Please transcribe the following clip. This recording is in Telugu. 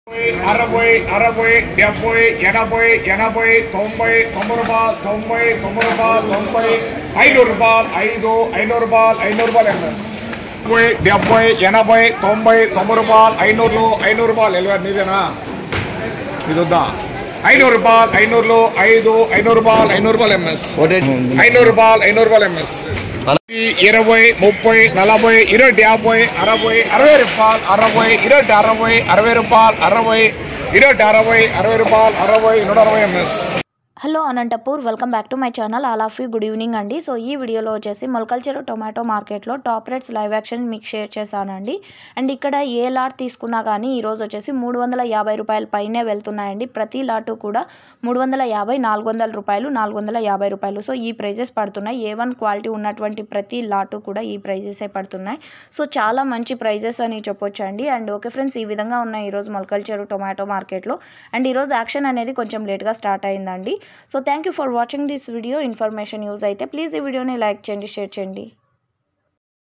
అరవై అరవై డెబ్బై ఎనభై ఎనభై తొంభై తొంభై రూపాయలు తొంభై తొంభై రూపాయలు తొంభై ఐనూరు రూపాయలు ఐదు ఐనూరు రూపాయలు ఐనూరు రూపాయలు ఎంఎస్ డెబ్బై డెబ్బై ఎనభై తొంభై తొంభై రూపాయలు ఐనూరులో ఐనూరు రూపాయలు ఎలవారు నీదేనా ఇది వద్దా ఐనూరు రూపాయలు ఐనూరులో ఐదు ఐనూరు రూపాయలు ఐనూరు రూపాయలు ఎంఎస్ ఐనూరు రూపాయలు ఐనూరు రూపాయలు ఎంఎస్ ఇరవై ముప్పై నలభై ఇరవై యాభై అరవై అరవై రూపాయలు అరవై ఇరవై అరవై అరవై రూపాయలు అరవై ఇరవై అరవై అరవై రూపాయలు అరవై నూట అరవై ఎంఎస్ hello Anantapur welcome back to my channel all of you good evening అండి సో ఈ వీడియోలో వచ్చేసి మొలకల్చర్ టొమాటో మార్కెట్లో టాప్ రేట్స్ లైవ్ యాక్షన్ మీకు షేర్ చేశానండి అండ్ ఇక్కడ ఏ లాట్ తీసుకున్నా కానీ ఈరోజు వచ్చేసి మూడు వందల యాభై రూపాయల పైనే వెళ్తున్నాయండి ప్రతి లాటు కూడా మూడు వందల యాభై నాలుగు వందల రూపాయలు నాలుగు వందల యాభై రూపాయలు సో ఈ ప్రైజెస్ పడుతున్నాయి ఏ వన్ క్వాలిటీ ఉన్నటువంటి ప్రతి లాటు కూడా ఈ ప్రైజెసే పడుతున్నాయి సో చాలా మంచి ప్రైజెస్ అని చెప్పొచ్చు అండి అండ్ ఓకే ఫ్రెండ్స్ ఈ విధంగా ఉన్నాయి ఈరోజు మొలకల్చర్ టొమాటో మార్కెట్లో అండ్ ఈరోజు యాక్షన్ అనేది కొంచెం లేట్గా స్టార్ట్ అయిందండి so thank you for watching this video information use అయితే ప్లీజ్ ఈ వీడియోని లైక్ చేయండి షేర్ చేయండి